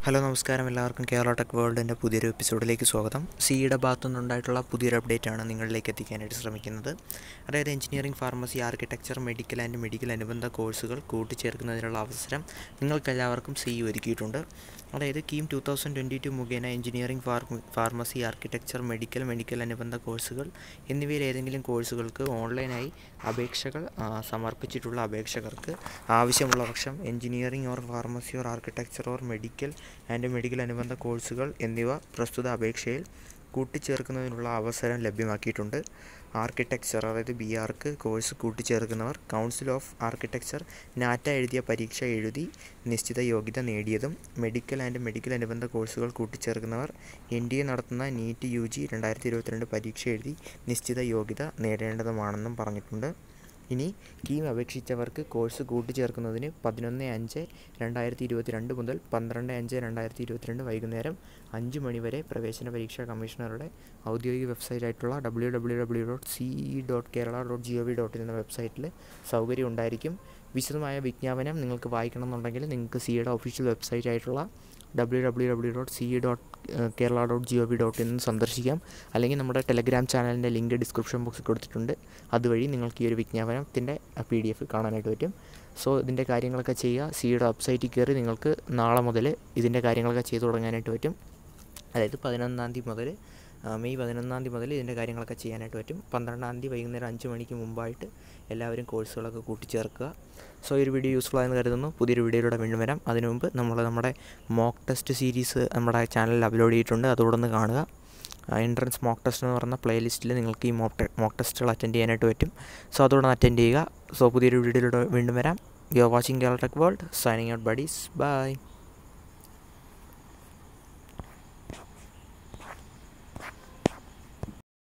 hello നമസ്കാരം എല്ലാവർക്കും Kerala tech വേൾഡിൻ്റെ പുതിയൊരു എപ്പിസോഡിലേക്ക് സ്വാഗതം സിയുടെ ഭാഗത്തു നിന്നുണ്ടായിട്ടുള്ള പുതിയൊരു അപ്ഡേറ്റ് ആണ് നിങ്ങളിലേക്ക് എത്തിക്കാനായിട്ട് ശ്രമിക്കുന്നത് അതായത് engineering pharmacy architecture medical and medical അനുബന്ധ കോഴ്സുകൾ കൂട്ടിച്ചേർക്കുന്നതിനുള്ള അവസരം നിങ്ങൾക്കെല്ലാവർക്കും സി ഒരുക്കിയിട്ടുണ്ട് അതായത് KEAM two thousand twenty two മുഖേന engineering pharma pharmacy architecture medical medical അനുബന്ധ കോഴ്സുകൾ എന്നിവയിൽ ഏതെങ്കിലും കോഴ്സുകൾക്ക് ഓൺലൈനായി അപേക്ഷകൾ ആ, സമർപ്പിച്ചിട്ടുള്ള അപേക്ഷകർക്ക് ആവശ്യമുള്ള പക്ഷം engineering or pharmacy or architecture or medical and medical അനുബന്ധ കോഴ്സുകൾ എന്നിവ പ്രസ്തുത അപേക്ഷയിൽ കൂട്ടിച്ചേർക്കുന്നതിനുള്ള അവസരം ലഭ്യമാക്കിയിട്ടുണ്ട് ആർക്കിടെക്ചർ അതായത് ബി ആർക്ക് കോഴ്സ് കൂട്ടിച്ചേർക്കുന്നവർ കൗൺസിൽ ഓഫ് ആർക്കിടെക്ചർ നാറ്റ എഴുതിയ പരീക്ഷ എഴുതി നിശ്ചിത യോഗ്യത നേടിയതും മെഡിക്കൽ ആൻഡ് മെഡിക്കൽ അനുബന്ധ കോഴ്സുകൾ കൂട്ടിച്ചേർക്കുന്നവർ എൻ ഡി എ നടത്തുന്ന നീറ്റ് യു ജി രണ്ടായിരത്തി ഇരുപത്തിരണ്ട് പരീക്ഷ എഴുതി നിശ്ചിത യോഗ്യത നേടേണ്ടതുമാണെന്നും പറഞ്ഞിട്ടുണ്ട് ഇനി കീം അപേക്ഷിച്ചവർക്ക് കോഴ്സ് കൂട്ടിച്ചേർക്കുന്നതിന് പതിനൊന്ന് അഞ്ച് രണ്ടായിരത്തി ഇരുപത്തിരണ്ട് മുതൽ പന്ത്രണ്ട് അഞ്ച് രണ്ടായിരത്തി ഇരുപത്തിരണ്ട് വൈകുന്നേരം അഞ്ച് മണി വരെ പ്രവേശന പരീക്ഷാ കമ്മീഷണറുടെ ഔദ്യോഗിക വെബ്സൈറ്റായിട്ടുള്ള W W W dot C dot Kerala dot G O V dot in എന്ന വെബ്സൈറ്റിൽ സൗകര്യം ഉണ്ടായിരിക്കും വിശദമായ വിജ്ഞാപനം നിങ്ങൾക്ക് വായിക്കണം എന്നുണ്ടെങ്കിൽ നിങ്ങൾക്ക് സിയുടെ ഒഫീഷ്യൽ വെബ്സൈറ്റ് ആയിട്ടുള്ള W W W dot C dot Kerala dot G O V dot in സന്ദർശിക്കാം അല്ലെങ്കിൽ നമ്മുടെ ടെലഗ്രാം ചാനലിൻ്റെ ലിങ്ക് ഡിസ്ക്രിപ്ഷൻ ബോക്സിൽ കൊടുത്തിട്ടുണ്ട് അതുവഴി നിങ്ങൾക്ക് ഈ ഒരു വിജ്ഞാപനത്തിൻ്റെ പി ഡി എഫ് കാണാനായിട്ട് പറ്റും സോ ഇതിൻ്റെ കാര്യങ്ങളൊക്കെ ചെയ്യുക സിയുടെ വെബ്സൈറ്റിൽ കയറി നിങ്ങൾക്ക് നാളെ മുതൽ ഇതിൻ്റെ കാര്യങ്ങളൊക്കെ ചെയ്തു തുടങ്ങാനായിട്ട് പറ്റും അതായത് പതിനൊന്നാം തീയതി മുതൽ ആ, മെയ് പതിനൊന്നാം തീയതി മുതൽ ഇതിൻ്റെ കാര്യങ്ങളൊക്കെ ചെയ്യാനായിട്ട് പറ്റും പന്ത്രണ്ടാം തീയതി വൈകുന്നേരം അഞ്ച് മണിക്ക് മുമ്പായിട്ട് എല്ലാവരും കോഴ്സുകളൊക്കെ കൂട്ടിച്ചേർക്കുക സോ ഈ ഒരു വീഡിയോ യൂസ്ഫുൾ ആയെന്ന് കരുതുന്നു പുതിയൊരു വീഡിയോയിലൂടെ വീണ്ടും വരാം അതിനു മുമ്പ് നമ്മൾ നമ്മുടെ മോക്ക് ടെസ്റ്റ് സീരീസ് നമ്മുടെ ചാനലിൽ അപ്ലോഡ് ചെയ്തിട്ടുണ്ട് അതുകൂടെ ഒന്ന് കാണുക എൻട്രൻസ് മോക്ക് ടെസ്റ്റ് എന്ന് പറഞ്ഞ പ്ലേലിസ്റ്റിൽ നിങ്ങൾക്ക് ഈ മോക്ക് മോക്ക് ടെസ്റ്റുകൾ അറ്റൻഡ് ചെയ്യാനായിട്ട് പറ്റും സോ അതോടെ അറ്റൻഡ് ചെയ്യുക സോ പുതിയൊരു വീഡിയോയിലൂടെ വീണ്ടും വരാം you are watching Kerala tech world signing out buddies by